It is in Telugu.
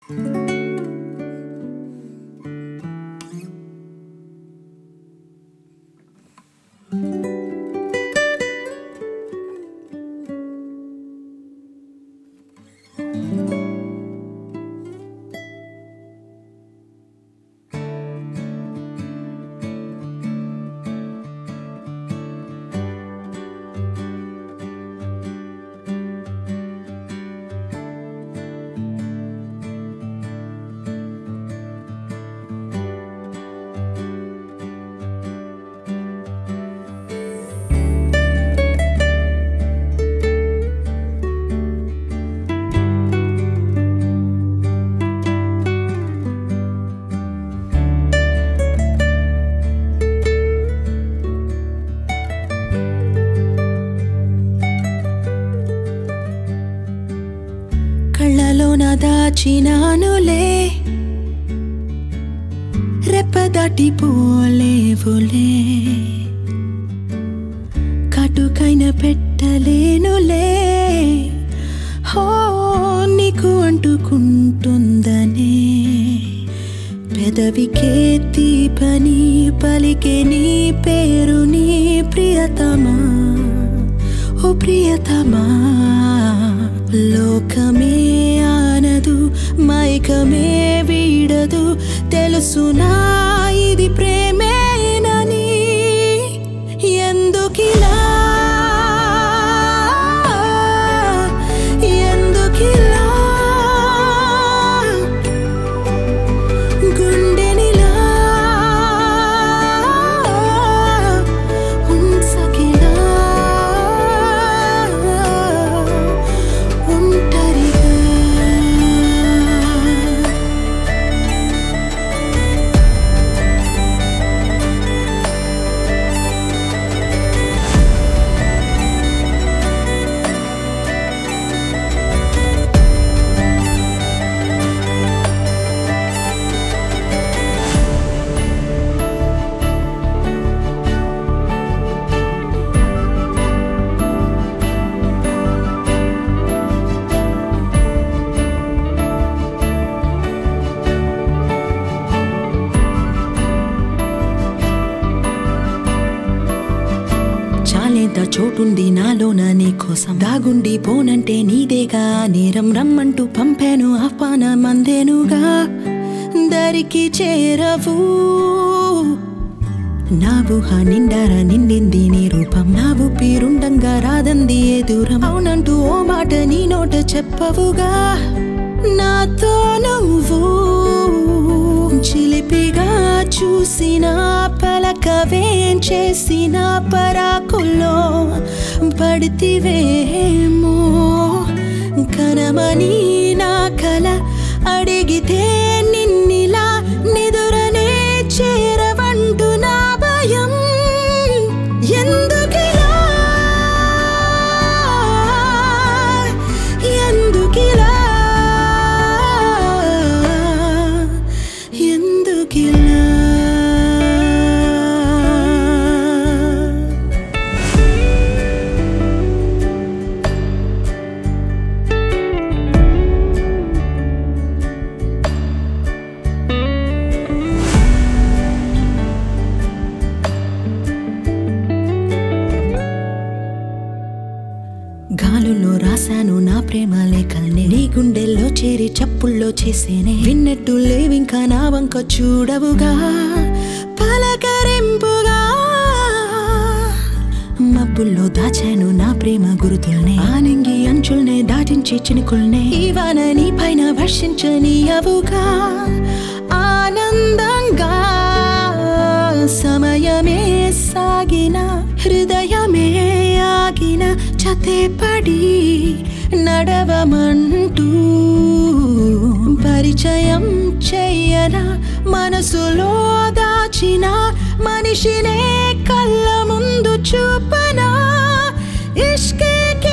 కళ్ళలోన దాచినానులే రెప్ప దాటిపోలేవులే కటుకైన పెట్టలేనులే హో నీకు అంటుకుంటుందనే పెదవికే తీపని పలికే నీ పేరు నీ ప్రియతమా ఓ ప్రియతమా లోకమే ఆనదు మైకమే వీడదు తెలుసునా ఇది ప్రేమేనని ఎందుకిలా ఎందుకిలా గుండెనిలా ఉంచకిలా ఒంటరిగా చాలేంత చోటుంది నాలోన నీ కోసం దాగుండి పోనంటే నీదేగా నేరం రమ్మంటూ పంపాను ఆహ్వానం అందేనుగా దరికి చేరవు నా ఊహ నిండార నిండింది నీ రూపం నా ఊపిరుండంగా రాదంది ఏ దూరం అవునంటూ ఓ మాట నీ నోట చెప్పవుగా నాతో నువ్వు చిలిపిగా చూసిన పలకవేం చేసిన పరాకుల్లో పడితివేమో కనమని నా కల అడిగితే నిన్నిలా నిదురనే చేరవంటు నా భయం ఎందుకిలా ఎందుకిలా ఎందుకిలా గాలుల్లో రాశాను నా ప్రేమ లేఖల్ని నీ గుండెల్లో చేరి చప్పుల్లో చేసేనే విన్నట్టు లేవింకా నా వంక చూడవుగా పలకరింపుగా మబ్బుల్లో దాచాను నా ప్రేమ గురుతుల్నే ఆనంగి అంచుల్నే దాటించి చినుకుల్నే ఇవాన నీ పైన వర్షించని అవుగా ఆనందంగా సమయమే సాగిన హృదయమే ఆగిన చతేపడి నడవమంటూ పరిచయం చెయ్యన మనసులో దాచిన మనిషినే కళ్ళ ముందు చూపనా ఇష్కే